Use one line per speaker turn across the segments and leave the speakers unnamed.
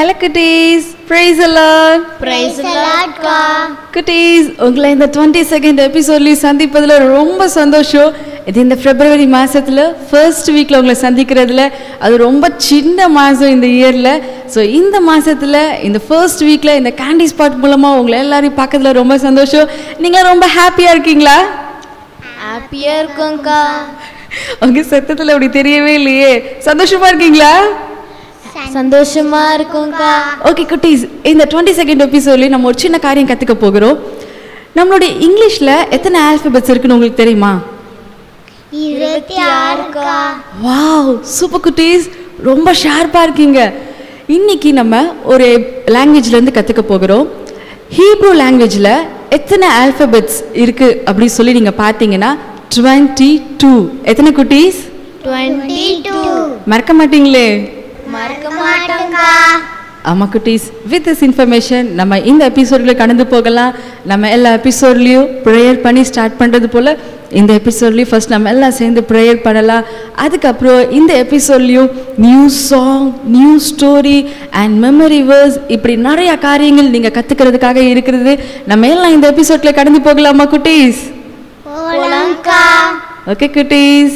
Hello குட்டீஸ் price allot
price லாட்கா
குட்டீஸ் உங்களை இந்த டுவெண்ட்டி செகண்ட் எபிசோட்லையும் சந்திப்பதில் ரொம்ப சந்தோஷம் இது இந்த பிப்ரவரி மாதத்தில் ஃபர்ஸ்ட் வீக்கில் உங்களை சந்திக்கிறதுல அது ரொம்ப சின்ன மாதம் இந்த இயரில் ஸோ இந்த மாதத்தில் இந்த ஃபர்ஸ்ட் வீக்கில் இந்த கேண்டி ஸ்பாட் மூலமாக உங்களை எல்லாரையும் பார்க்கறதுல ரொம்ப சந்தோஷம் நீங்கள் ரொம்ப ஹாப்பியாக இருக்கீங்களா
ஹாப்பியா இருக்கும்க்கா
உங்கள் சத்தத்தில் அப்படி தெரியவே இல்லையே சந்தோஷமாக இருக்கீங்களா
சந்தோஷமா இருக்கும்க்கா
ஓகே குட்டீஸ் இந்த டுவெண்ட்டி செகண்ட் எபிசோட்லேயும் நம்ம ஒரு சின்ன காரியம் கற்றுக்க போகிறோம் நம்மளுடைய இங்கிலீஷில் எத்தனை ஆல்ஃபபெட்ஸ் இருக்குன்னு உங்களுக்கு தெரியுமா
இருபத்தி ஆறுக்கா
வாவ் சூப்பர் குட்டீஸ் ரொம்ப ஷார்ப்பாக இருக்கீங்க இன்னைக்கு நம்ம ஒரு லாங்குவேஜ்லேருந்து கற்றுக்க போகிறோம் ஹீப்ரூ லாங்குவேஜில் எத்தனை ஆல்ஃபபெட்ஸ் இருக்குது அப்படின்னு சொல்லி நீங்கள் பார்த்தீங்கன்னா டுவெண்ட்டி டூ எத்தனை குட்டீஸ்
டுவெண்ட்டி டூ
மறக்க மாட்டீங்களே
மறக்க மாட்டோம்க்கா
ஆமாம் குட்டீஸ் வித் திஸ் இன்ஃபர்மேஷன் நம்ம இந்த எபிசோடில் கடந்து போகலாம் நம்ம எல்லா எபிசோட்லேயும் ப்ரேயர் பண்ணி ஸ்டார்ட் பண்ணுறது போல் இந்த எபிசோட்லேயும் ஃபர்ஸ்ட் நம்ம எல்லாம் சேர்ந்து ப்ரேயர் பண்ணலாம் அதுக்கப்புறம் இந்த எபிசோட்லேயும் new song new story and memory verse இப்படி நிறையா காரியங்கள் நீங்கள் கற்றுக்கிறதுக்காக இருக்கிறது நம்ம எல்லாம் இந்த எபிசோடில் கடந்து போகலாமா குட்டீஸ்
போலாம்க்கா
ஓகே குட்டீஸ்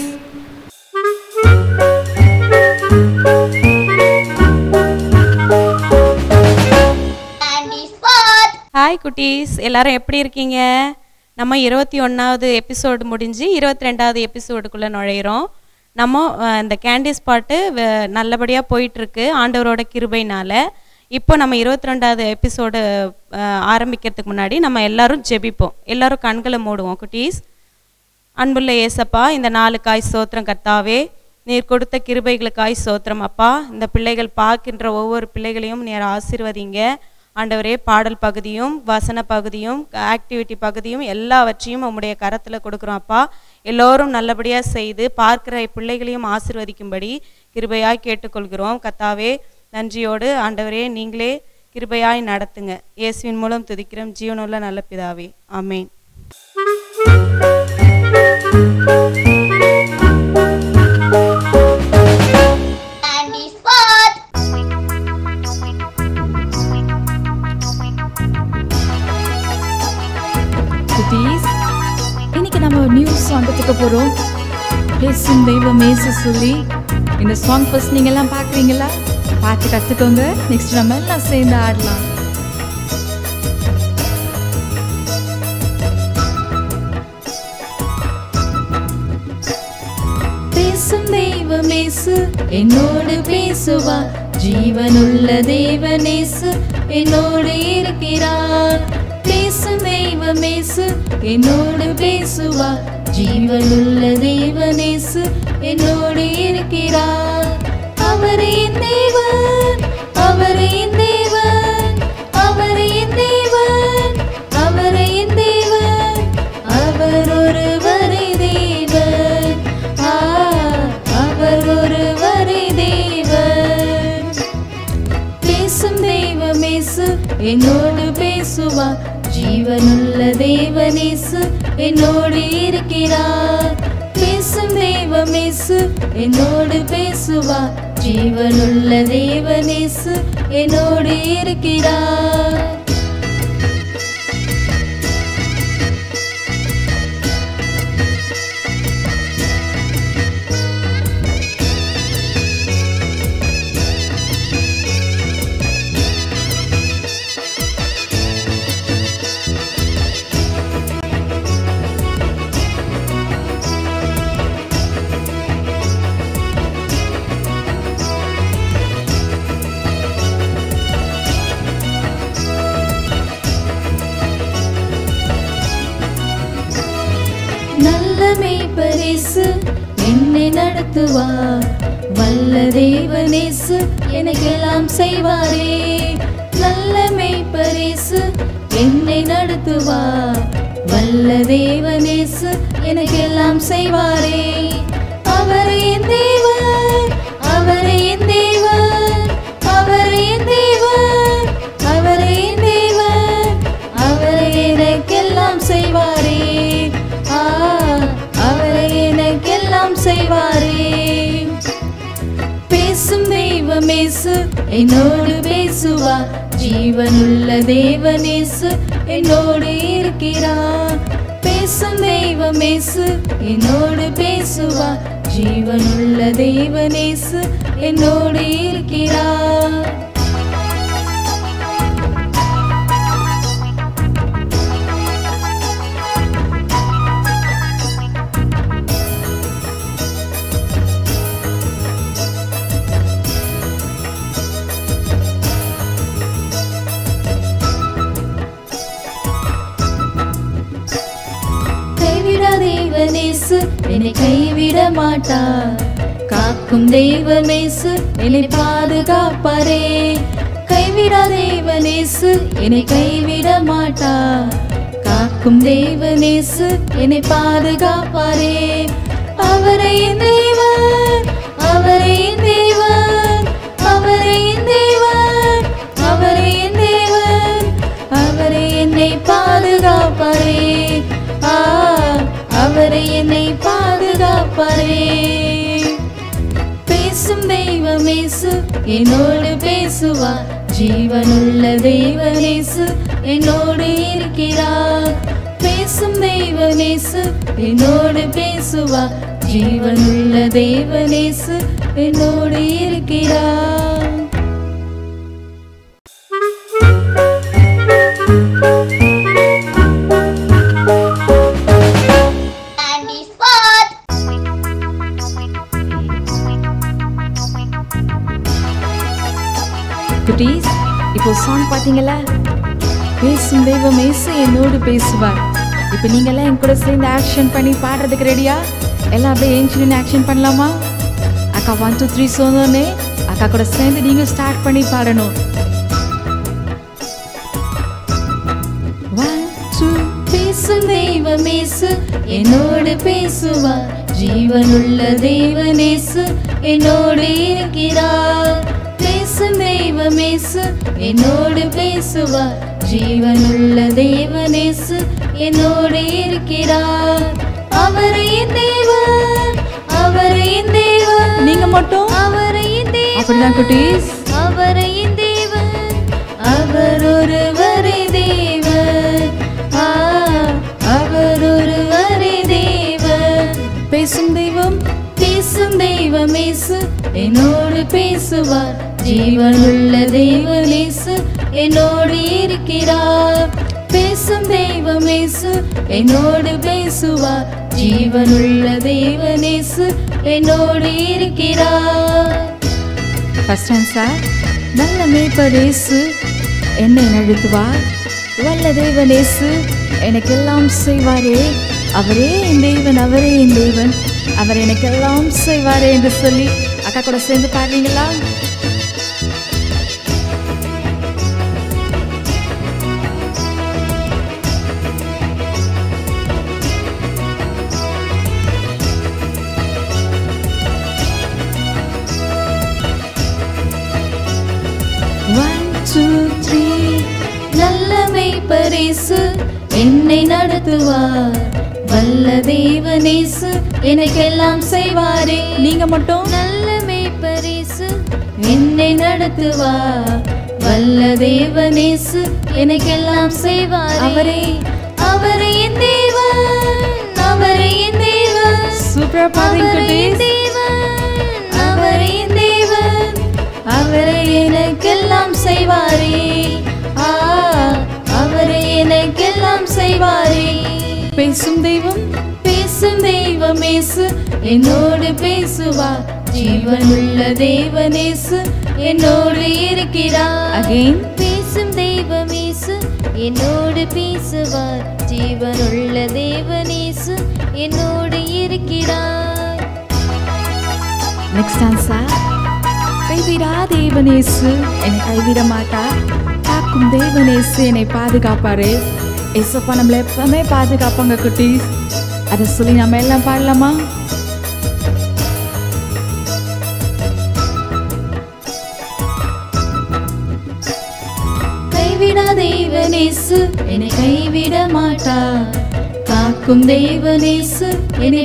கேண்டி ஸ்பாட்
ஹாய் குட்டீஸ் எல்லாரும் எப்படி இருக்கீங்க நம்ம இருபத்தி ஒன்றாவது எபிசோடு முடிஞ்சு இருபத்தி ரெண்டாவது எபிசோடுக்குள்ளே நுழையிறோம் நம்ம அஹ், இந்த கேண்டி ஸ்பாட்டு நல்லபடியாக போயிட்டுருக்கு ஆண்டவரோட கிருபைனால இப்போ நம்ம இருபத்தி ரெண்டாவது எபிசோடு ஆரம்பிக்கிறதுக்கு முன்னாடி நம்ம எல்லாரும் ஜெபிப்போம் எல்லாரும் கண்களை மூடுவோம் குட்டீஸ் அன்புள்ள ஏசப்பா இந்த நாளுக்காய் சோத்திரம் கர்த்தாவே நீர் கொடுத்த கிருபைகளுக்காய் சோத்திரம் அப்பா இந்த பிள்ளைகள் பார்க்கின்ற ஒவ்வொரு பிள்ளைகளையும் நீர் ஆசீர்வதிங்க ஆண்டவரே பாடல் பகுதியும் வசன பகுதியும் ஆக்டிவிட்டி பகுதியும் எல்லாவற்றையும் உம்முடைய கரத்தில் கொடுக்குறோம் அப்பா எல்லோரும் நல்லபடியாக செய்து பார்க்கிற பிள்ளைகளையும் ஆசீர்வதிக்கும்படி கிருபையாய் கேட்டுக்கொள்கிறோம் கத்தாவே நன்றியோடு ஆண்டவரே நீங்களே கிருபையாய் நடத்துங்க இயேசுவின் மூலம் துதிக்கிறோம் ஜீவனுள்ள நல்ல பிதாவே ஆமென்
கேண்டி ஸ்பாட்
குட்டீஸ் இன்னைக்கு நம்ம நியூ சாங் கற்றுக்க போகிறோம் பேசும் தெய்வம் மேசு சொல்லி இந்த சாங் ஃபர்ஸ்ட் நீங்கள் எல்லாம் பார்க்குறீங்களா பார்த்து கற்றுக்கோங்க நெக்ஸ்ட் நம்ம எல்லாம் சேர்ந்து ஆடலாம் பேசும் தெய்வமேசு என்னோடு பேசுவா ஜீவனுள்ள தேவனேசு என்னோடு இருக்கிறார் பேசும் தெய்வமேசு என்னோடு பேசுவா ஜீவனுள்ள தேவனேசு என்னோடு இருக்கிறார் அவரே என் தேவன் அவரே என் தேவன் அவரே என் தேவன் அவரே என் தேவன் அவர் ஒருவரே தேவன் ஆ, அவர் ஒருவரே தேவன் பேசும் தெய்வமேசு என்னோடு பேசுவா ஜீவனுள்ள தேவனேசு என்னோடு இருக்கிறார் பேசும் தெய்வமேசு என்னோடு பேசுவா ஜீவனுள்ள தேவனேசு என்னோடு இருக்கிறார் நல்ல மேய்ப்பரேசு என்னை நடத்துவார் வல்ல தேவனேசு எனக்கெல்லாம் செய்வாரே நல்ல மேய்ப்பரேசு என்னை நடத்துவார் வல்ல தேவனேசு எனக்கெல்லாம் செய்வாரே அவரே என் தேவன் அவரே என் தேவன் அவரே என் தேவன் அவரே என் தேவன் அவரே எனக்கெல்லாம் செய்வாரே ஆ அவரே எனக்கெல்லாம் செய்வாரே பேசும் தெய்வமேசு என்னோடு பேசு பேசுவார் ஜீவனுள்ள தேவனேசு என்னோடு இருக்கிறார் பேசும் தெய்வமேசு என்னோடு பேசுவார் ஜீவனுள்ள தேவனேசு என்னோடு இருக்கிறார் கைவிட தேவனேசு என்னை கைவிட மாட்டார் காக்கும் தெய்வமேசு என்னை பாதுகாப்பாரே கைவிட தேவனேசு என்னை கைவிட மாட்டார் காக்கும் தெய்வனேசு என்னை பாதுகாப்பாரே அவரை என் தேவன் அவரை என் தேவன் அவரை என் தேவன் அவரை என் தேவன் அவரை என்னை பாதுகாப்பாரே ஆ அவரை என்னை பாதுகாப்பாரே பேசும் தெய்வமேசு என்னோடு பேசுவார் ஜீவனுள்ள தெய்வனேசு என்னோடு இருக்கிறார் பேசும் தெய்வனேசு என்னோடு பேசுவார் ஜீவனுள்ள தெய்வனேசு என்னோடு இருக்கிறார்
Candy spot.
குட்டீஸ் இப்போ சாங் பார்த்தீங்களா பேசும் தெய்வம் இயேசு என்னோடு பேசுவார் இப்போ நீங்கெல்லாம் என் கூட சேர்ந்து ஆக்ஷன் பண்ணி பாடுறதுக்கு ரெடியா எல்லாம் அப்படியே ஏஞ்சி நின்று ஆக்ஷன் பண்ணலாமா அக்கா ஒன் டூ த்ரீ சொன்னோடனே அக்கா கூட சேர்ந்து நீங்கள் ஸ்டார்ட் பண்ணி பாடணும் One, two, பேசும் தெய்வமேசு என்னோடு பேசுவார் ஜீவனுள்ள தெய்வனேசு என்னோடு இருக்கிறார் பேசும் தெய்வமேசு என்னோடு பேசுவார் ஜீவனுள்ள தேவனேசு என்னோடு இருக்கிறார் அவரை என் தேவன் அவரை என் தேவன் நீங்க மட்டும் அவரை என் தேவன் அப்படிதான் குட்டீஸ் அவரை என் தேவன் அவர் ஒருவரே தேவன் ஆ அவர் ஒருவரே தேவன் பேசும் தெய்வம் பேசும் தெய்வமேசு என்னோடு பேசுவார் ஜீவனுள்ள தேவனேசு என்னோடு இருக்கிறார் பேசும் தெய்வமேசு என்னோடு பேசுவார் ஜீவனுள்ள தேவனேசு என்னோடு இருக்கிறார் ஃபர்ஸ்ட் ஆன்சர் நல்ல மேய்ப்பரேசு என்னை நடத்துவார் வல்ல தேவனேசு எனக்கெல்லாம் செய்வாரே அவரே என் தேவன் அவரே என் தேவன் அவர் எனக்கெல்லாம் செய்வாரே என்று சொல்லி அக்கா கூட சேர்ந்து பாடுறீங்களா ஒன் டூ த்ரீ நல்ல மெய்ப்பரிசு என்னை நடத்துவார் வல்ல தேவனேசு எனக்கெல்லாம் செய்வாரே நீங்க மட்டும் நல்ல மெய்ப்பரிசு என்னை நடத்துவார் வல்ல தேவனேசு எனக்கெல்லாம் செய்வார் அவரே அவரே என் தேவன் அவரே என் தேவன் சூப்பரா பாருங்க தேவன் அவரே என் தேவன் அவரை எனக்கெல்லாம் செய்வாரே ஆ அவரை எனக்கெல்லாம் செய்வாரே பேசும் தெய்வம் பேசும் தெய்வமேசு என்னோடு பேசுவார் ஜீவனுள்ள தேவனேசு என்னோடு இருக்கிறார் அகைன் பேசும் தெய்வமேசு என்னோடு பேசுவார் ஜீவனுள்ள தேவனேசு என்னோடு இருக்கிறார் நெக்ஸ்ட் ஆன்சர் கைவிடா தேவனேசு என்னை கைவிட மாட்டார் காக்கும் தேவனேசு என்னை பாதுகாப்பாரு ஏசப்பா நம்மளை எப்பவுமே பாதுகாப்பாங்க குட்டீஸ் அதை சொல்லி நம்ம எல்லாம் பாடலாமா கைவிடா தேவனேசு என்னை கைவிட மாட்டார் காக்கும் தேவனேசு என்னை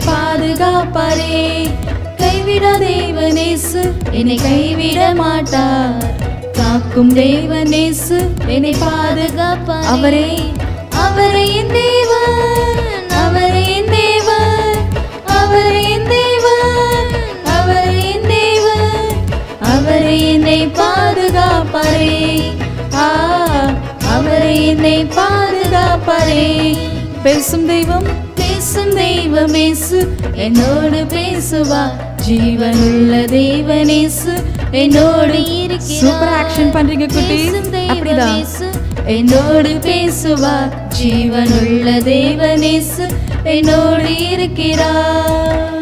பாதுகாப்பாரே கைவிடா தேவனேசு என்னை கைவிட மாட்டார் காக்கும் தேவனேசு என்னை பாதுகாப்பார் அவரே அவரே என் தேவன் அவரே என் தேவன் அவரே என் தேவன் அவரே என் தேவன் அவரே என்னை பாதுகாப்பாரே ஆ அவரே என்னை பாதுகாப்பாரே பேசும் தெய்வம் பேசும் தெய்வமேசு என்னோடு பேசுவா ஜீவனுள்ள தேவனேசு என்னோடு சூப்பர் ஆக்ஷன் பண்றீங்க குட்டீஸ் அப்படிதான் என்னோடு பேசுவா ஜீவனுள்ள தேவனேசு என்னோடு இருக்கிறார்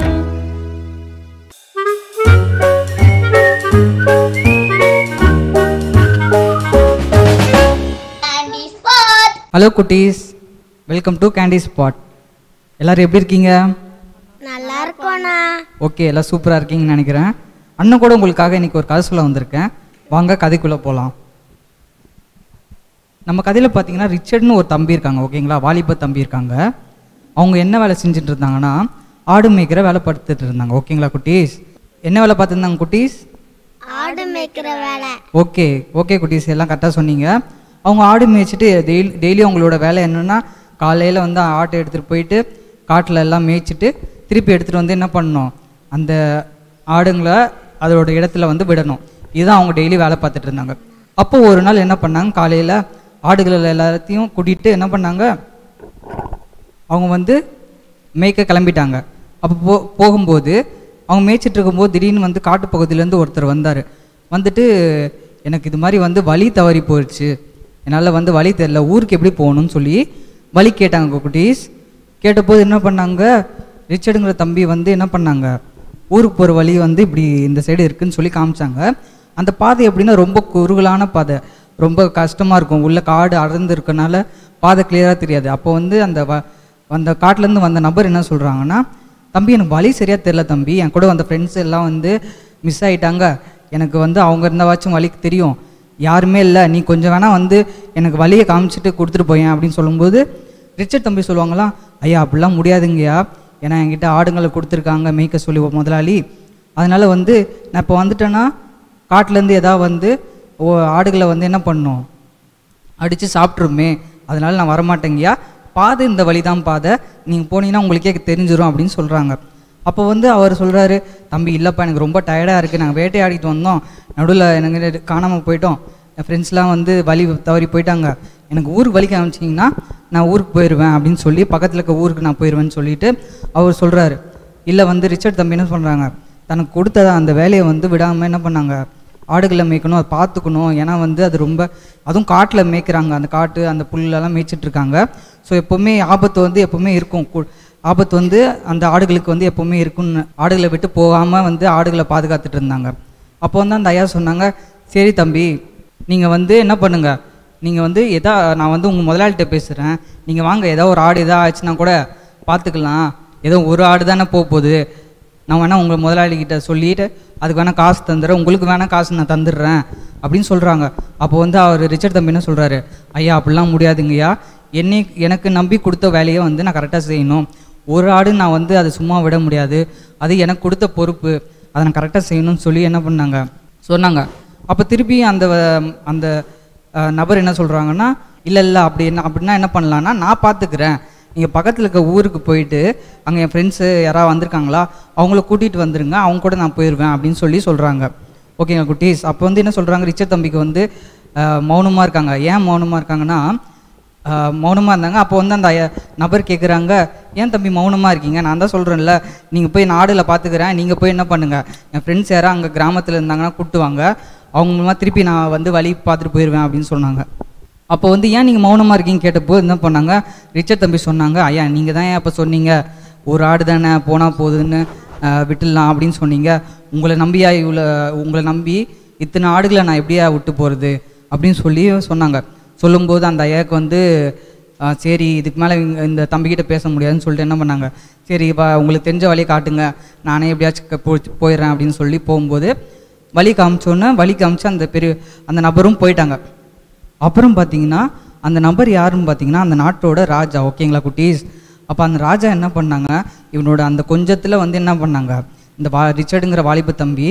Candy spot.
ஹலோ குட்டீஸ் வெல்கம் டு கேண்டி ஸ்பாட் எல்லாரும் எப்படி இருக்கீங்க
நல்லா இருக்கோண்ணா
ஓகே எல்லாம் சூப்பராக இருக்கீங்கன்னு நினைக்கிறேன் அண்ணன் கூட உங்களுக்காக இன்னைக்கு ஒரு கதை சொல்ல வந்திருக்கேன் வாங்க கதைக்குள்ளே போகலாம் நம்ம கதையில் பார்த்தீங்கன்னா ரிச்சர்ட்னு ஒரு தம்பி இருக்காங்க ஓகேங்களா வாலிப தம்பி இருக்காங்க அவங்க என்ன வேலை செஞ்சுட்டு இருந்தாங்கன்னா ஆடு மேய்க்கிற வேலை பார்த்துட்டு இருந்தாங்க ஓகேங்களா குட்டீஸ் என்ன வேலை பார்த்துருந்தாங்க குட்டீஸ்
ஆடு மேய்க்கிற வேலை
ஓகே ஓகே குட்டீஸ் எல்லாம் கரெக்டாக சொன்னீங்க அவங்க ஆடு மேய்ச்சிட்டு டெய்லி டெய்லி அவங்களோட வேலை என்னென்னா காலையில் வந்து ஆட்டை எடுத்துகிட்டு போயிட்டு காட்டில் எல்லாம் மேய்ச்சிட்டு திருப்பி எடுத்துகிட்டு வந்து என்ன பண்ணணும் அந்த ஆடுங்களை அதோட இடத்துல வந்து விடணும் இதுதான் அவங்க டெய்லி வேலை பார்த்துட்டு இருந்தாங்க அப்போ ஒரு நாள் என்ன பண்ணாங்க காலையில் ஆடுகள் எல்லாத்தையும் கூட்டிகிட்டு என்ன பண்ணாங்க அவங்க வந்து மேய்க்க கிளம்பிட்டாங்க அப்போ போ போகும்போது அவங்க மேய்ச்சிட்டு இருக்கும்போது திடீர்னு வந்து காட்டுப்பகுதியிலேருந்து ஒருத்தர் வந்தார் வந்துட்டு எனக்கு இது மாதிரி வந்து வழி தவறி போயிடுச்சு என்னால் வந்து வழி தெரில ஊருக்கு எப்படி போகணும்னு சொல்லி வழி கேட்டாங்க குட்டீஸ் கேட்டபோது என்ன பண்ணாங்க ரிச்சர்டுங்கிற தம்பி வந்து என்ன பண்ணாங்க ஊருக்கு போகிற வழி வந்து இப்படி இந்த சைடு இருக்குன்னு சொல்லி காமிச்சாங்க அந்த பாதை எப்படின்னா ரொம்ப குறுகலான பாதை ரொம்ப கஷ்டமாக இருக்கும் உள்ள காடு அடர்ந்து இருக்கனால பாதை கிளியராக தெரியாது அப்போ வந்து அந்த வ அந்த காட்டிலேருந்து வந்த நபர் என்ன சொல்கிறாங்கன்னா தம்பி எனக்கு வழி சரியாக தெரில தம்பி என் கூட வந்த ஃப்ரெண்ட்ஸ் எல்லாம் வந்து மிஸ் ஆயிட்டாங்க எனக்கு வந்து அவங்க இருந்தவாச்சும் வழிக்கு தெரியும் யாருமே இல்லை நீ கொஞ்சம் வேணால் வந்து எனக்கு வழியை காமிச்சிட்டு கொடுத்துட்டு போயேன் அப்படின்னு சொல்லும்போது ரிச்சர்ட் தம்பி சொல்லுவாங்களாம் ஐயா அப்படிலாம் முடியாதுங்கய்யா ஏன்னா என்கிட்ட ஆடுங்களை கொடுத்துருக்காங்க மேய்க்க சொல்லி ஒரு முதலாளி அதனால் வந்து நான் இப்போ வந்துட்டேன்னா காட்டிலேருந்து எதாவது வந்து ஓ ஆடுகளை வந்து என்ன பண்ணும் அடித்து சாப்பிட்ருமே அதனால நான் வரமாட்டேங்கய்யா பாதை இந்த வழி தான் பாதை நீங்கள் போனீங்கன்னா உங்களுக்கே தெரிஞ்சிரும் அப்படின்னு சொல்கிறாங்க அப்போ வந்து அவர் சொல்கிறாரு தம்பி இல்லைப்பா எனக்கு ரொம்ப டயர்டாக இருக்குது நாங்கள் வேட்டையாடிட்டு வந்தோம் நடுவில் எனக்கு காணாமல் போயிட்டோம் என் ஃப்ரெண்ட்ஸ்லாம் வந்து வழி தவறி போயிட்டாங்க எனக்கு ஊருக்கு வழி காமிச்சிங்கன்னா நான் ஊருக்கு போயிடுவேன் அப்படின்னு சொல்லி பக்கத்தில் இருக்க ஊருக்கு நான் போயிடுவேன்னு சொல்லிட்டு அவர் சொல்கிறாரு இல்லை வந்து ரிச்சர்ட் தம்பி என்ன பண்ணுறாங்க தனக்கு கொடுத்த அந்த வேலையை வந்து விடாமல் என்ன பண்ணாங்க ஆடுகளை மேய்க்கணும் அதை பார்த்துக்கணும் ஏன்னா வந்து அது ரொம்ப அதுவும் காட்டில் மேய்க்கிறாங்க அந்த காட்டு அந்த புல்லெல்லாம் மேய்ச்சிட்டு இருக்காங்க ஸோ எப்போவுமே ஆபத்து வந்து எப்போவுமே இருக்கும் கு- ஆபத்து வந்து அந்த ஆடுகளுக்கு வந்து எப்போவுமே இருக்கும்னு ஆடுகளை விட்டு போகாமல் வந்து ஆடுகளை பாதுகாத்துட்டு இருந்தாங்க அப்போ வந்து அந்த ஐயா சொன்னாங்க சரி தம்பி நீங்கள் வந்து என்ன பண்ணுங்க நீங்கள் வந்து எதா நான் வந்து உங்கள் முதலாளிகிட்ட பேசுகிறேன் நீங்கள் வாங்க ஏதோ ஒரு ஆடு எதா ஆச்சுன்னா கூட பார்த்துக்கலாம் ஏதோ ஒரு ஆடு தானே போக போகுது நான் வேணால் உங்கள் முதலாளிகிட்ட சொல்லிட்டு அதுக்கு வேணால் காசு தந்துடுறேன் உங்களுக்கு வேணால் காசு நான் தந்துடுறேன் அப்படின்னு சொல்கிறாங்க அப்போ வந்து அவர் ரிச்சர்ட் தம்பி என்ன சொல்கிறாரு ஐயா அப்படிலாம் முடியாதுங்கய்யா என்னை எனக்கு நம்பி கொடுத்த வேலையை வந்து நான் கரெக்டாக செய்யணும் ஒரு ஆடு நான் வந்து அதை சும்மா விட முடியாது அது எனக்கு கொடுத்த பொறுப்பு அதை நான் கரெக்டாக செய்யணும்னு சொல்லி என்ன பண்ணாங்க சொன்னாங்க அப்போ திருப்பி அந்த வ- அந்த அஹ், நபர் என்ன சொல்கிறாங்கன்னா இல்லை இல்லை அப்படி என்ன அப்படின்னா என்ன பண்ணலான்னா நான் பார்த்துக்கிறேன் நீங்கள் பக்கத்தில் இருக்க ஊருக்கு போயிட்டு அங்கே என் ஃப்ரெண்ட்ஸு யாராவது வந்திருக்காங்களா அவங்கள கூட்டிகிட்டு வந்துருங்க அவங்க கூட நான் போயிடுவேன் அப்படின்னு சொல்லி சொல்கிறாங்க ஓகேங்க குட்டீஸ் அப்போ வந்து என்ன சொல்கிறாங்க ரிச்சர் தம்பிக்கு வந்து மௌனமாக இருக்காங்க ஏன் மௌனமாக இருக்காங்கன்னா மௌனமாக இருந்தாங்க அப்போ வந்து அந்த ஐய- நபர் கேட்குறாங்க ஏன் தம்பி மௌனமாக இருக்கீங்க நான் தான் சொல்கிறேன்ல நீங்கள் போய் நாடில் பார்த்துக்கிறேன் நீங்கள் போய் என்ன பண்ணுங்கள் என் ஃப்ரெண்ட்ஸ் யாராவது அங்கே கிராமத்தில் இருந்தாங்கன்னா கூப்பிட்டு வாங்க அவங்க மூலமாக திருப்பி நான் வந்து வழி பார்த்துட்டு போயிடுவேன் அப்படின்னு சொன்னாங்க அப்போ வந்து ஏன் நீங்கள் மௌனமாக இருக்கீங்க கேட்டப்போ என்ன பண்ணாங்க ரிச்சர்ட் தம்பி சொன்னாங்க ஐயா நீங்கள் தான் ஏன் அப்போ சொன்னீங்க ஒரு ஆடு தானே போனால் போகுதுன்னு ஆஹ், விட்டுடலாம் அப்படின்னு சொன்னீங்க உங்களை நம்பியா இவ்வளோ உங்களை நம்பி இத்தனை ஆடுகளை நான் எப்படியா விட்டு போகிறது அப்படின்னு சொல்லி சொன்னாங்க சொல்லும்போது அந்த ஐயாவுக்கு வந்து ஆஹ், சரி இதுக்கு மேலே இந்த தம்பிக்கிட்ட பேச முடியாதுன்னு சொல்லிட்டு என்ன பண்ணாங்க சரி வா உங்களுக்கு தெரிஞ்ச வழியை காட்டுங்க நானே எப்படியாச்சும் க- போ- போயிடுறேன் அப்படின்னு சொல்லி போகும்போது வழி காமிச்சோன்னே வழி காமிச்சு அந்த பெரிய அந்த நபரும் போயிட்டாங்க அப்புறம் பார்த்தீங்கன்னா அந்த நபர் யாருன்னு பார்த்தீங்கன்னா அந்த நாட்டோட ராஜா ஓகேங்களா குட்டீஸ் அப்போ அந்த ராஜா என்ன பண்ணாங்க இவனோட அந்த கொஞ்சத்தில் வந்து என்ன பண்ணாங்க இந்த வா ரிச்சர்டுங்கிற வாலிப தம்பி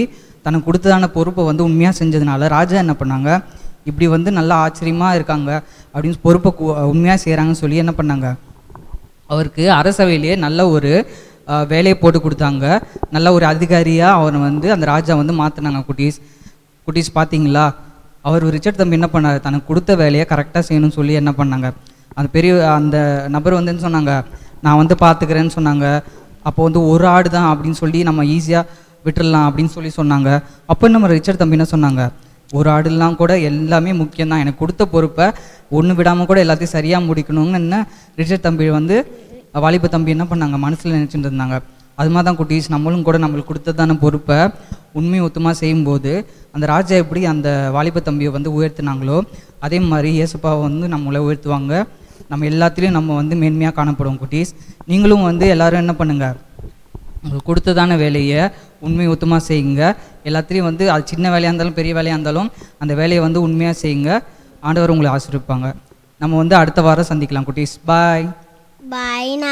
தனக்கு கொடுத்ததான பொறுப்பை வந்து உண்மையாக செஞ்சதுனால ராஜா என்ன பண்ணாங்க இப்படி வந்து நல்லா ஆச்சரியமாக இருக்காங்க அப்படின்னு பொறுப்பை உண்மையாக செய்கிறாங்கன்னு சொல்லி என்ன பண்ணாங்க அவருக்கு அரசவையிலேயே நல்ல ஒரு அஹ், வேலையை போட்டு கொடுத்தாங்க நல்ல ஒரு அதிகாரியாக அவரை வந்து அந்த ராஜா வந்து மாற்றினாங்க குட்டீஸ் குட்டீஸ் பார்த்தீங்களா அவர் ரிச்சர்ட் தம்பி என்ன பண்ணார் தனக்கு கொடுத்த வேலையை கரெக்டாக செய்யணும்னு சொல்லி என்ன பண்ணாங்க அந்த பெரிய அந்த நபர் வந்து என்ன சொன்னாங்க நான் வந்து பார்த்துக்கிறேன்னு சொன்னாங்க அப்போ வந்து ஒரு ஆடு தான் அப்படின்னு சொல்லி நம்ம ஈஸியாக விட்டுறலாம் அப்படின்னு சொல்லி சொன்னாங்க அப்போ நம்ம ரிச்சர்ட் தம்பி என்ன சொன்னாங்க ஒரு ஆடுலாம் கூட எல்லாமே முக்கியம் தான் எனக்கு கொடுத்த பொறுப்பை ஒன்று விடாமல் கூட எல்லாத்தையும் சரியாக முடிக்கணும்னு என்ன ரிச்சர்ட் தம்பி வந்து வாலிப தம்பி என்ன பண்ணாங்க மனசில் நினச்சிட்டு இருந்தாங்க அது மாதிரி தான் குட்டீஸ் நம்மளும் கூட நம்மளுக்கு கொடுத்ததான பொறுப்பை உண்மை ஒத்துமா செய்யும்போது அந்த ராஜா எப்படி அந்த வாலிப தம்பியை வந்து உயர்த்தினாங்களோ அதே மாதிரி இயேசுப்பாவை வந்து நம்மளை உயர்த்துவாங்க நம்ம எல்லாத்துலேயும் நம்ம வந்து மேன்மையாக காணப்படுவோம் குட்டீஸ் நீங்களும் வந்து எல்லாரும் என்ன பண்ணுங்கள் உங்களுக்கு கொடுத்ததான வேலையை உண்மை ஒத்துமா செய்யுங்க எல்லாத்துலேயும் வந்து அது சின்ன வேலையாக இருந்தாலும் பெரிய வேலையாக இருந்தாலும் அந்த வேலையை வந்து உண்மையாக செய்யுங்க ஆண்டவர் உங்களை ஆசிரிப்பாங்க நம்ம வந்து அடுத்த வாரம் சந்திக்கலாம் குட்டீஸ் பாய்
பாய்ண்ணா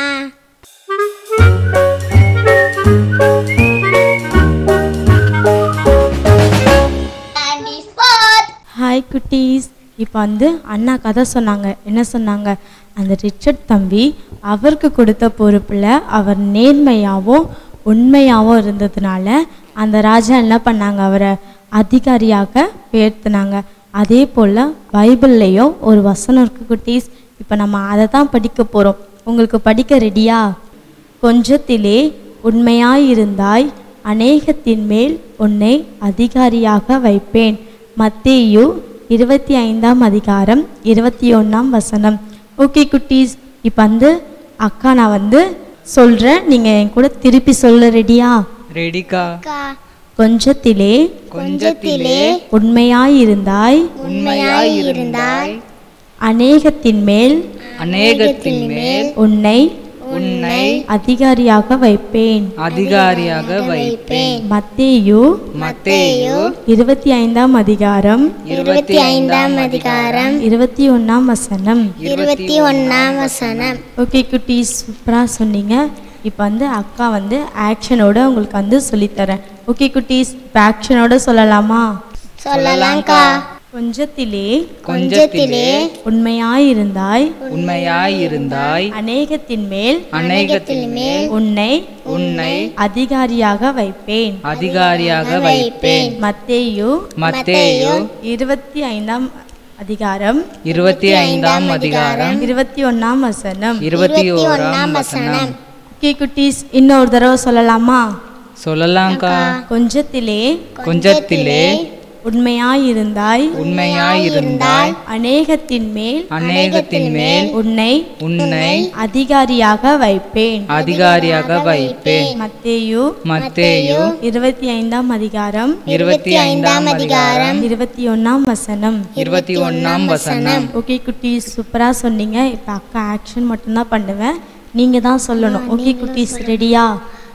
Candy spot.
ஹாய் குட்டீஸ் இப்போ வந்து அண்ணா கதை சொன்னாங்க என்ன சொன்னாங்க அந்த ரிச்சர்ட் தம்பி அவருக்கு கொடுத்த பொறுப்பில் அவர் நேர்மையாகவும் உண்மையாகவும் இருந்ததுனால அந்த ராஜா என்ன பண்ணாங்க அவரை அதிகாரியாக உயர்த்தினாங்க அதே போல் பைபிள்லேயும் ஒரு வசனம் இருக்கு குட்டீஸ் இப்போ நம்ம அதை தான் படிக்க போகிறோம் உங்களுக்கு படிக்க ரெடியா கொஞ்சத்திலே உண்மையாயிருந்தாய் அநேகத்தின் மேல் உன்னை அதிகாரியாக வைப்பேன் மத்தேயு இருபத்தி ஐந்தாம் அதிகாரம் இருபத்தி ஒன்றாம் வசனம் ஓகே குட்டீஸ் இப்போ வந்து அக்கா நான் வந்து சொல்கிறேன் நீங்கள் என் கூட திருப்பி சொல்ல ரெடியா
ரெடிக்கா
அக்கா,
கொஞ்சத்திலே
கொஞ்சத்திலே
உண்மையாயிருந்தாய்
உண்மையாயிருந்தாய்
அநேகத்தின் மேல்
அநேகத்தின் மேல்
உன்னை
உன்னை
அதிகாரியாக வைப்பேன்
அதிகாரியாக வைப்பேன்
மத்தேயு
மத்தேயு
இருபத்தி ஐந்தாம் அதிகாரம்
இருபத்தி ஐந்தாம் அதிகாரம்
இருபத்தி ஒன்றாம் வசனம்
இருபத்தி ஒன்னாம் வசனம்
ஓகே குட்டி சூப்பராக சொன்னீங்க இப்போ வந்து அக்கா வந்து ஆக்ஷனோட உங்களுக்கு வந்து சொல்லித்தரேன் ஓகே குட்டீஸ் இப்போ ஆக்ஷனோட சொல்லலாமா
சொல்லலாம்க்கா
கொஞ்சத்திலே
கொஞ்சத்திலே
உண்மையாயிருந்தாய்
உண்மையாயிருந்தாய்
அநேகத்தின் மேல்
அநேகத்தின் மேல்
உன்னை
உன்னை
அதிகாரியாக வைப்பேன்
அதிகாரியாக வைப்பேன்
மத்தேயு
மத்தேயு
இருபத்தி ஐந்தாம் அதிகாரம்
இருபத்தி ஐந்தாம் அதிகாரம்
இருபத்தி ஒன்றாம் வசனம்
இருபத்தி ஓராம் வசனம்
ஓகே குட்டீஸ் இன்னொரு தடவை சொல்லலாமா
சொல்லலாம்க்கா
கொஞ்சத்திலே
கொஞ்சத்திலே
உண்மையாயிருந்தாய்
உண்மையாயிருந்தாய்
அநேகத்தின் மேல்
அநேகத்தின் மேல்
உன்னை
உன்னை
அதிகாரியாக வைப்பேன்
அதிகாரியாக வைப்பேன்
மத்தேயு
மத்தேயு
இருபத்தி ஐந்தாம் அதிகாரம்
இருபத்தி ஐந்தாம் அதிகாரம்
இருபத்தி ஒன்றாம் வசனம்
இருபத்தி ஒன்னாம் வசனம்
ஓகே குட்டீஸ் சூப்பராக சொன்னீங்க இப்போ அக்கா ஆக்ஷன் மட்டும்தான் பண்ணுவேன் நீங்கள் தான் சொல்லணும் ஓகே குட்டீஸ் ரெடியா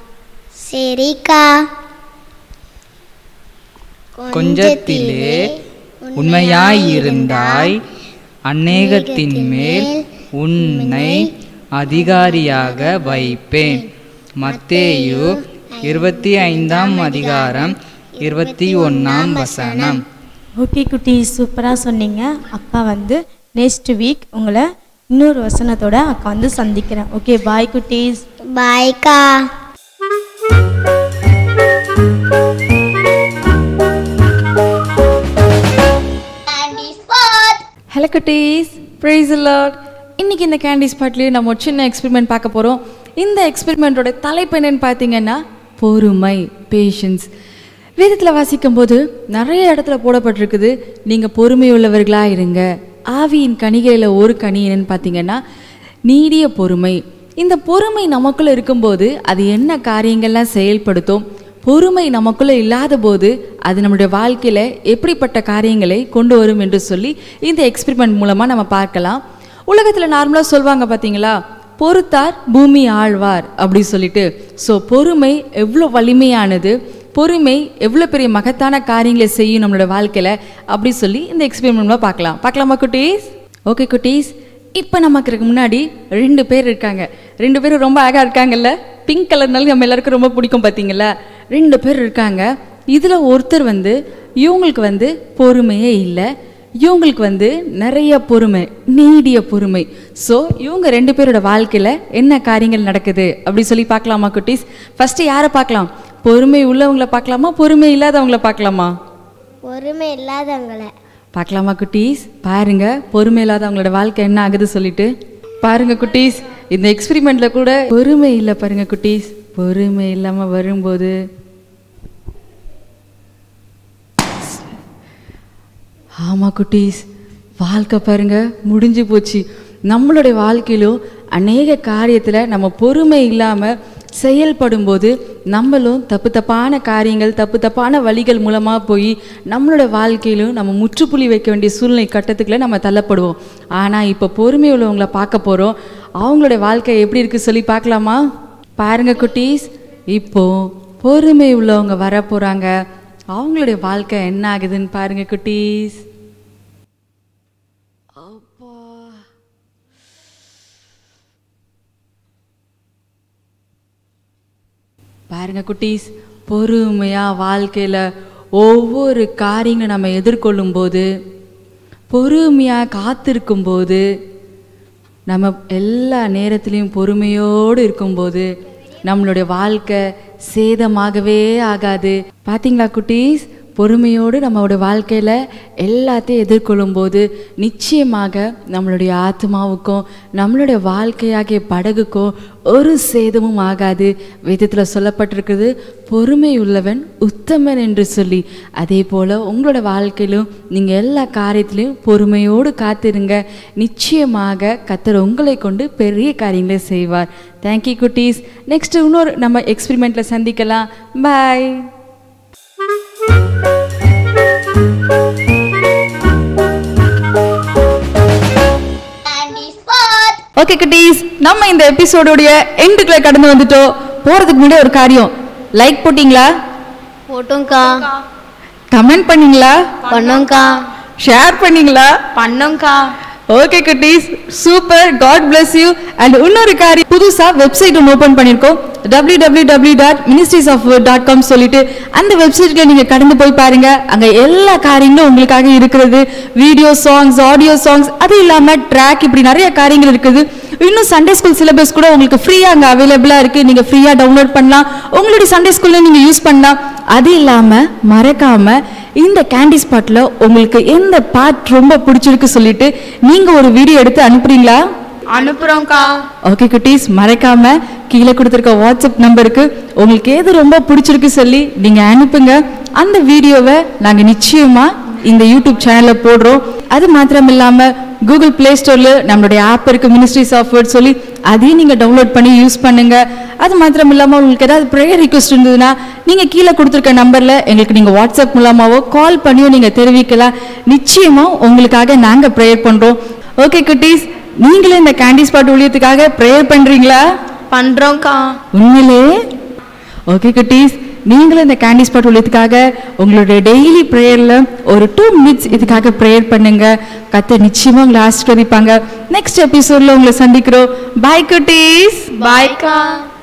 சரிக்கா
கொஞ்சத்திலே உண்மையாயிருந்தாய் அநேகத்தின் மேல் உன்னை அதிகாரியாக வைப்பேன் மத்தேயு இருபத்தி ஐந்தாம் அதிகாரம் இருபத்தி ஒன்னாம் வசனம்
ஓகே குட்டீஸ் சூப்பராக சொன்னீங்க அக்கா வந்து நெக்ஸ்ட் வீக் உங்களை இன்னொரு வசனத்தோட அக்கா வந்து சந்திக்கிறேன் ஓகே பாய் குட்டீஸ்
பாய்க்கா Candy spot.
ஹலோ குட்டீஸ் ப்ரைஸ் லார்ட் இன்னைக்கு இந்த கேண்டி ஸ்பாட்லேயே நம்ம ஒரு சின்ன எக்ஸ்பெரிமெண்ட் பார்க்க போகிறோம் இந்த எக்ஸ்பெரிமெண்ட்டோட தலைப்பு என்னன்னு பார்த்தீங்கன்னா பொறுமை பேஷன்ஸ் வேதத்தில் வாசிக்கும்போது நிறைய இடத்துல போடப்பட்டிருக்குது நீங்கள் பொறுமை உள்ளவர்களாக இருங்க ஆவியின் கனிகையில் ஒரு கனி என்னன்னு பார்த்தீங்கன்னா நீடிய பொறுமை இந்த பொறுமை நமக்குள்ள இருக்கும்போது அது என்ன காரியங்கள்லாம் செயல்படுத்தும் பொறுமை நமக்குள்ள இல்லாத போது அது நம்முடைய வாழ்க்கையில எப்படிப்பட்ட காரியங்களை கொண்டு வரும் என்று சொல்லி இந்த எக்ஸ்பெரிமெண்ட் மூலமா நம்ம பார்க்கலாம் உலகத்துல நார்மலா சொல்லுவாங்க பாத்தீங்களா பொறுத்தார் பூமி ஆழ்வார் அப்படி சொல்லிட்டு ஸோ பொறுமை எவ்வளோ வலிமையானது பொறுமை எவ்வளோ பெரிய மகத்தான காரியங்களை செய்யும் நம்மளோட வாழ்க்கையில அப்படி சொல்லி இந்த எக்ஸ்பெரிமெண்ட் பார்க்கலாம் பார்க்கலாமா குட்டீஸ் ஓகே குட்டீஸ் இப்போ நமக்கு இதுக்கு முன்னாடி ரெண்டு பேர் இருக்காங்க ரெண்டு பேரும் ரொம்ப அழகாக இருக்காங்கல்ல பிங்க் கலர்னால நம்ம எல்லாருக்கும் ரொம்ப பிடிக்கும் பார்த்தீங்களா ரெண்டு பேர் இருக்காங்க இதில் ஒருத்தர் வந்து இவங்களுக்கு வந்து பொறுமையே இல்லை இவங்களுக்கு வந்து நிறைய பொறுமை நீடிய பொறுமை ஸோ இவங்க ரெண்டு பேரோட வாழ்க்கையில் என்ன காரியங்கள் நடக்குது அப்படி சொல்லி பார்க்கலாமா குட்டீஸ் ஃபஸ்ட்டு யாரை பார்க்கலாம் பொறுமை உள்ளவங்கள பார்க்கலாமா பொறுமை இல்லாதவங்கள பார்க்கலாமா
பொறுமை இல்லாதவங்கள
பார்க்கலாமா குட்டீஸ் பாருங்க பொறுமை இல்லாதவங்களோட வாழ்க்கை என்ன ஆகுது சொல்லிட்டு பாருங்க குட்டீஸ் இந்த எக்ஸ்பெரிமெண்ட்ல கூட பொறுமை இல்லை பாருங்க குட்டீஸ் பொறுமை இல்லாம வரும்போது ஆமா குட்டீஸ் வாழ்க்கை பாருங்க முடிஞ்சு போச்சு நம்மளுடைய வாழ்க்கையிலும் அநேக காரியத்தில் நம்ம பொறுமை இல்லாமல் செயல்படும்போது நம்மளும் தப்பு தப்பான காரியங்கள் தப்பு தப்பான வழிகள் மூலமாக போய் நம்மளோட வாழ்க்கையிலும் நம்ம முற்றுப்புள்ளி வைக்க வேண்டிய சூழ்நிலை கட்டத்துக்குள்ள நம்ம தள்ளப்படுவோம் ஆனால் இப்போ பொறுமை உள்ளவங்கள பார்க்க போகிறோம் அவங்களுடைய வாழ்க்கை எப்படி இருக்குது சொல்லி பார்க்கலாமா பாருங்க குட்டீஸ் இப்போ பொறுமை உள்ளவங்க வர போகிறாங்க அவங்களுடைய வாழ்க்கை என்ன ஆகுதுன்னு பாருங்க குட்டீஸ் பாருங்க குட்டீஸ் பொறுமையா வாழ்க்கையில ஒவ்வொரு காரியங்களை நம்ம எதிர்கொள்ளும் போது பொறுமையா காத்திருக்கும் போது நம்ம எல்லா நேரத்திலையும் பொறுமையோடு இருக்கும்போது நம்மளுடைய வாழ்க்கை சேதமாகவே ஆகாது பாத்தீங்களா குட்டீஸ் பொறுமையோடு நம்மளோட வாழ்க்கையில் எல்லாத்தையும் எதிர்கொள்ளும் போது நிச்சயமாக நம்மளுடைய ஆத்மாவுக்கும் நம்மளுடைய வாழ்க்கையாகிய படகுக்கும் ஒரு சேதமும் ஆகாது வேதத்தில் சொல்லப்பட்டிருக்குது பொறுமை உள்ளவன் உத்தமன் என்று சொல்லி அதே போல் உங்களோட வாழ்க்கையிலும் நீங்கள் எல்லா காரியத்திலையும் பொறுமையோடு காத்திருங்க நிச்சயமாக கத்தர் உங்களை கொண்டு பெரிய காரியங்களை செய்வார் தேங்க்யூ குட்டீஸ் நெக்ஸ்ட் இன்னொரு நம்ம எக்ஸ்பெரிமெண்ட்டில் சந்திக்கலாம் பாய்
Candy spot.
ஓகே குட்டீஸ் நம்ம இந்த எபிசோடோடைய எண்டுக்குள்ள கடந்து வந்துட்டோம் போறதுக்கு முன்னாடி ஒரு காரியம் லைக் போட்டீங்களா
போட்டோம்க்கா
கமெண்ட் பண்ணீங்களா
பண்ணோம்க்கா
ஷேர் பண்ணீங்களா
பண்ணோம்க்கா
ஓகே குட்டீஸ் super god bless you and இன்னொரு காரியம் புதுசா வெப்சைட் ஒன்று ஓபன் பண்ணியிருக்கோம் W W W dot ministries of dot com சொல்லிட்டு அந்த வெப்சைட்ல நீங்க கடந்து போய் பாருங்க அங்க எல்லா காரியங்களும் உங்களுக்காக இருக்கிறது வீடியோ சாங்ஸ் ஆடியோ சாங்ஸ் அது இல்லாம ட்ராக் இப்படி நிறைய காரியங்கள் இருக்குது இன்னும் சண்டே ஸ்கூல் சிலபஸ் கூட உங்களுக்கு ஃப்ரீயா அங்க அவைலபிளா இருக்கு நீங்க ஃப்ரீயா டவுன்லோட் பண்ணலாம் உங்களுடைய சண்டே ஸ்கூல்ல நீங்க யூஸ் பண்ணலாம் அது இல்லாம மறக்காம இந்த கேண்டி ஸ்பாட்ல உங்களுக்கு எந்த பார்ட் ரொம்ப பிடிச்சிருக்கு சொல்லிட்டு நீங்க ஒரு வீடியோ எடுத்து அனுப்புறீங்களா
அனுப்புறோம்க்கா
ஓகே குட்டீஸ் மறக்காம கீழே கொடுத்துருக்க வாட்ஸ்அப் நம்பருக்கு உங்களுக்கு எது ரொம்ப பிடிச்சிருக்கு சொல்லி நீங்க அனுப்புங்க அந்த வீடியோவை நாங்க நிச்சயமா இந்த யூடியூப் சேனல்ல போடுறோம் அது மாத்திரம் இல்லாம கூகுள் பிளே ஸ்டோர்ல நம்மளுடைய ஆப் இருக்கு மினிஸ்ட்ரிஸ் ஆஃப் வேர்ட் சொல்லி அதையும் நீங்க டவுன்லோட் பண்ணி யூஸ் பண்ணுங்க அது மாத்திரம் இல்லாம உங்களுக்கு ஏதாவது ப்ரேயர் ரிக்வஸ்ட் இருந்ததுன்னா நீங்க கீழே கொடுத்துருக்க நம்பர்ல எங்களுக்கு நீங்க வாட்ஸ்அப் மூலமாவோ கால் பண்ணியோ நீங்க தெரிவிக்கலாம் நிச்சயமா உங்களுக்காக நாங்க ப்ரேயர் பண்றோம் ஓகே குட்டீஸ் நீங்களும் இந்த கேண்டி ஸ்பாட் ஊழியத்துக்காக ப்ரேயர் பண்றீங்களா
பண்றோம்க்கா
உண்மையிலே ஓகே குட்டீஸ் நீங்களும் இந்த கேண்டி ஸ்பாட் உள்ளதுக்காக உங்களுடைய டெய்லி ப்ரேயரில் ஒரு டூ மினிட்ஸ் இதுக்காக ப்ரேயர் பண்ணுங்க கத்த நிச்சயமா உங்களை ஆசீர்வதிப்பாங்க நெக்ஸ்ட் எபிசோட்ல உங்களை சந்திக்கிறோம் பாய் குட்டீஸ்
பாய்க்கா